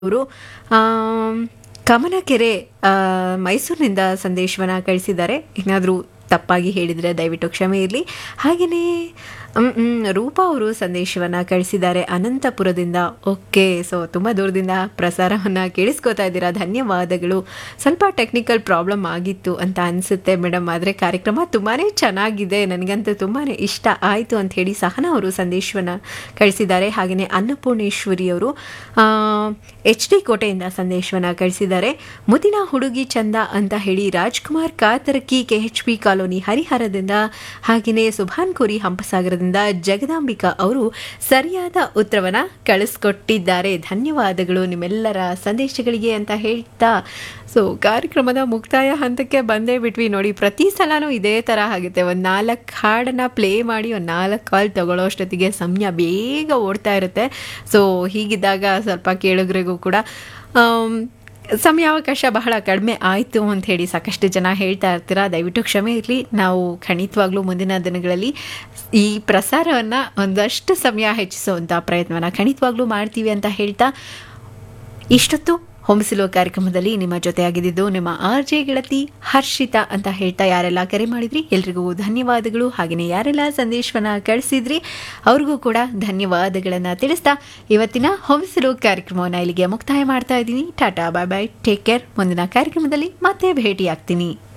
ಅವರು ಕಮನಕೆರೆ ಆ, ಮೈಸೂರಿನಿಂದ ಸಂದೇಶವನ್ನು ಕಳಿಸಿದ್ದಾರೆ ಏನಾದರೂ ತಪ್ಪಾಗಿ ಹೇಳಿದರೆ ದಯವಿಟ್ಟು ಕ್ಷಮೆ ಇರಲಿ ಹಾಗೆಯೇ ಮ್, ಮ್, ರೂಪಾ ಅವರು ಸಂದೇಶವನ್ನು ಕಳಿಸಿದ್ದಾರೆ ಅನಂತಪುರದಿಂದ ಓಕೆ ಸೊ ತುಂಬ ದೂರದಿಂದ ಪ್ರಸಾರವನ್ನು ಕೇಳಿಸ್ಕೋತಾ ಇದ್ದೀರಾ ಧನ್ಯವಾದಗಳು ಸ್ವಲ್ಪ ಟೆಕ್ನಿಕಲ್ ಪ್ರಾಬ್ಲಮ್ ಆಗಿತ್ತು ಅಂತ ಅನಿಸುತ್ತೆ ಮೇಡಮ್ ಆದರೆ ಕಾರ್ಯಕ್ರಮ ತುಂಬಾ ಚೆನ್ನಾಗಿದೆ ನನಗಂತೂ ತುಂಬಾ ಇಷ್ಟ ಆಯಿತು ಅಂತ ಹೇಳಿ ಸಹನಾ ಅವರು ಸಂದೇಶವನ್ನು ಕಳಿಸಿದ್ದಾರೆ ಹಾಗೆಯೇ ಅನ್ನಪೂರ್ಣೇಶ್ವರಿ ಅವರು ಎಚ್ ಡಿ ಕೋಟೆಯಿಂದ ಸಂದೇಶವನ್ನು ಕಳಿಸಿದ್ದಾರೆ ಮುದಿನ ಹುಡುಗಿ ಚಂದ ಅಂತ ಹೇಳಿ Rajkumar Katarki K H P colony ಹರಿಹರದಿಂದ ಹಾಗೆಯೇ ಸುಭಾನ್ ಕೋರಿ ಹಂಪಸಾಗರದಿಂದ ಜಗದಾಂಬಿಕಾ ಅವರು ಸರಿಯಾದ ಉತ್ತರವನ್ನು ಕಳಿಸ್ಕೊಟ್ಟಿದ್ದಾರೆ ಧನ್ಯವಾದಗಳು ನಿಮ್ಮೆಲ್ಲರ ಸಂದೇಶಗಳಿಗೆ ಅಂತ ಹೇಳ್ತಾ ಸೊ ಕಾರ್ಯಕ್ರಮದ ಮುಕ್ತಾಯ ಹಂತಕ್ಕೆ ಬಂದೇ ಬಿಟ್ವಿ ನೋಡಿ ಪ್ರತಿ ಸಲನೂ ಇದೇ ಥರ ಆಗುತ್ತೆ ಒಂದು ನಾಲ್ಕು ಹಾಡನ್ನು ಪ್ಲೇ ಮಾಡಿ ಒಂದು ನಾಲ್ಕು ಕಾಲ್ ತಗೊಳ್ಳೋ ಅಷ್ಟೊತ್ತಿಗೆ ಸಮಯ ಬೇಗ ಓಡ್ತಾ ಇರುತ್ತೆ ಸೊ ಹೀಗಿದ್ದಾಗ ಸ್ವಲ್ಪ ಕೇಳುಗರಿಗೂ ಕೂಡ ಆಮ್, ಸಮಯಾವಕಾಶ ಬಹಳ ಕಡಿಮೆ ಆಯಿತು ಅಂತ ಹೇಳಿ ಸಾಕಷ್ಟು ಜನ ಹೇಳ್ತಾ ಇರ್ತೀರಾ ದಯವಿಟ್ಟು ಕ್ಷಮೆ ಇರಲಿ ನಾವು ಖಂಡಿತವಾಗ್ಲೂ ಮುಂದಿನ ದಿನಗಳಲ್ಲಿ ಈ ಪ್ರಸಾರವನ್ನು ಒಂದಷ್ಟು ಸಮಯ ಹೆಚ್ಚಿಸುವಂಥ ಪ್ರಯತ್ನವನ್ನು ಖಂಡಿತವಾಗ್ಲೂ ಮಾಡ್ತೀವಿ ಅಂತ ಹೇಳ್ತಾ ಇಷ್ಟೊತ್ತು ಹೊಂಬಿಸಿಲುವ ಕಾರ್ಯಕ್ರಮದಲ್ಲಿ ನಿಮ್ಮ ಜೊತೆಯಾಗಿದ್ದು ನಿಮ್ಮ ಆರ್ ಜೆ ಗೆಳತಿ ಹರ್ಷಿತಾ ಅಂತ ಹೇಳ್ತಾ ಯಾರೆಲ್ಲ ಕರೆ ಮಾಡಿದ್ರಿ ಎಲ್ರಿಗೂ ಧನ್ಯವಾದಗಳು ಹಾಗೆಯೇ ಯಾರೆಲ್ಲ ಸಂದೇಶವನ್ನ ಕಳಿಸಿದ್ರಿ ಅವ್ರಿಗೂ ಕೂಡ ಧನ್ಯವಾದಗಳನ್ನು ತಿಳಿಸ್ತಾ ಇವತ್ತಿನ ಹೊಂಬಿಸಿಲು ಕಾರ್ಯಕ್ರಮವನ್ನು ಇಲ್ಲಿಗೆ ಮುಕ್ತಾಯ ಮಾಡ್ತಾ ಇದ್ದೀನಿ tata bye bye take care ಮುಂದಿನ ಕಾರ್ಯಕ್ರಮದಲ್ಲಿ ಮತ್ತೆ ಭೇಟಿಯಾಗ್ತೀನಿ